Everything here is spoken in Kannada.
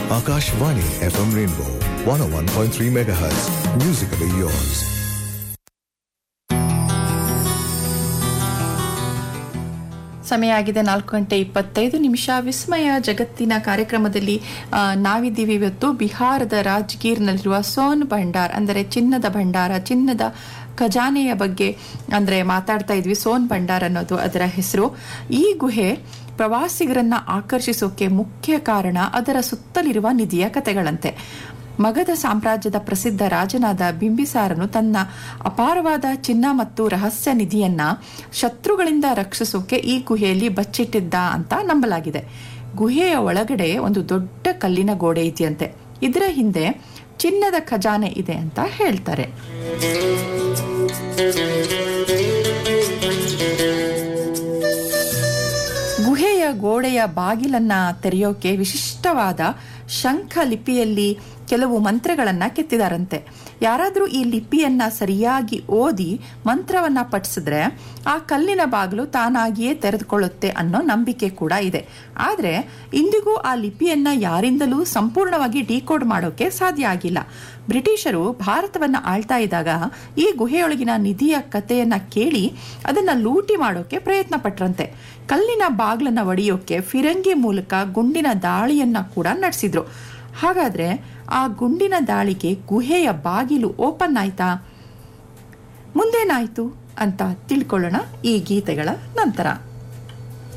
Akashvani FM Rainbow 101.3 MHz. Musically yours. ಸಮಯ ಆಗಿದೆ ನಾಲ್ಕು ಗಂಟೆ ಇಪ್ಪತ್ತೈದು ನಿಮಿಷ ವಿಸ್ಮಯ ಜಗತ್ತಿನ ಕಾರ್ಯಕ್ರಮದಲ್ಲಿ ಆ, ನಾವಿದ್ದೀವಿ ಇವತ್ತು ಬಿಹಾರದ ರಾಜ್ಗೀರ್ನಲ್ಲಿರುವ ಸೋನ್ ಭಂಡಾರ್ ಅಂದರೆ ಚಿನ್ನದ ಭಂಡಾರ ಚಿನ್ನದ ಖಜಾನೆಯ ಬಗ್ಗೆ ಅಂದರೆ ಮಾತಾಡ್ತಾ ಇದ್ವಿ ಸೋನ್ ಭಂಡಾರ್ ಅನ್ನೋದು ಅದರ ಹೆಸರು ಈ ಗುಹೆ ಪ್ರವಾಸಿಗರನ್ನ ಆಕರ್ಷಿಸೋಕೆ ಮುಖ್ಯ ಕಾರಣ ಅದರ ಸುತ್ತಲಿರುವ ನಿಧಿಯ ಕಥೆಗಳಂತೆ ಮಗಧ ಸಾಮ್ರಾಜ್ಯದ ಪ್ರಸಿದ್ಧ ರಾಜನಾದ ಬಿಂಬಿಸಾರನು ತನ್ನ ಅಪಾರವಾದ ಚಿನ್ನ ಮತ್ತು ರಹಸ್ಯ ನಿಧಿಯನ್ನ ಶತ್ರುಗಳಿಂದ ರಕ್ಷಿಸೋಕೆ ಈ ಗುಹೆಯಲ್ಲಿ ಬಚ್ಚಿಟ್ಟಿದ್ದ ಅಂತ ನಂಬಲಾಗಿದೆ ಗುಹೆಯ ಒಳಗಡೆ ಒಂದು ದೊಡ್ಡ ಕಲ್ಲಿನ ಗೋಡೆ ಇದೆಯಂತೆ ಇದರ ಹಿಂದೆ ಚಿನ್ನದ ಖಜಾನೆ ಇದೆ ಅಂತ ಹೇಳ್ತಾರೆ ಗುಹೆಯ ಗೋಡೆಯ ಬಾಗಿಲನ್ನ ತೆರೆಯೋಕೆ ವಿಶಿಷ್ಟವಾದ ಶಂಖ ಲಿಪಿಯಲ್ಲಿ ಕೆಲವು ಮಂತ್ರಗಳನ್ನ ಕೆತ್ತಿದಾರಂತೆ ಯಾರಾದರೂ ಈ ಲಿಪಿಯನ್ನ ಸರಿಯಾಗಿ ಓದಿ ಮಂತ್ರವನ್ನ ಪಠಿಸಿದ್ರೆ ಆ ಕಲ್ಲಿನ ಬಾಗಿಲು ತಾನಾಗಿಯೇ ತೆರೆದುಕೊಳ್ಳುತ್ತೆ ಅನ್ನೋ ನಂಬಿಕೆ ಕೂಡ ಇದೆ ಆದ್ರೆ ಇಂದಿಗೂ ಆ ಲಿಪಿಯನ್ನ ಯಾರಿಂದಲೂ ಸಂಪೂರ್ಣವಾಗಿ ಡಿಕೋಡ್ ಮಾಡೋಕೆ ಸಾಧ್ಯ ಆಗಿಲ್ಲ ಬ್ರಿಟಿಷರು ಭಾರತವನ್ನ ಆಳ್ತಾ ಇದ್ದಾಗ ಈ ಗುಹೆಯೊಳಗಿನ ನಿಧಿಯ ಕಥೆಯನ್ನ ಕೇಳಿ ಅದನ್ನ ಲೂಟಿ ಮಾಡೋಕೆ ಪ್ರಯತ್ನ ಪಟ್ರಂತೆ ಕಲ್ಲಿನ ಬಾಗ್ಲನ್ನ ಒಡೆಯೋಕೆ ಫಿರಂಗಿ ಮೂಲಕ ಗುಂಡಿನ ದಾಳಿಯನ್ನ ಕೂಡ ನಡೆಸಿದ್ರು ಹಾಗಾದ್ರೆ ಆ ಗುಂಡಿನ ದಾಳಿಗೆ ಗುಹೆಯ ಬಾಗಿಲು ಓಪನ್ ಆಯ್ತಾ ಮುಂದೇನಾಯ್ತು ಅಂತ ತಿಳ್ಕೊಳ್ಳೋಣ ಈ ಗೀತೆಗಳ ನಂತರ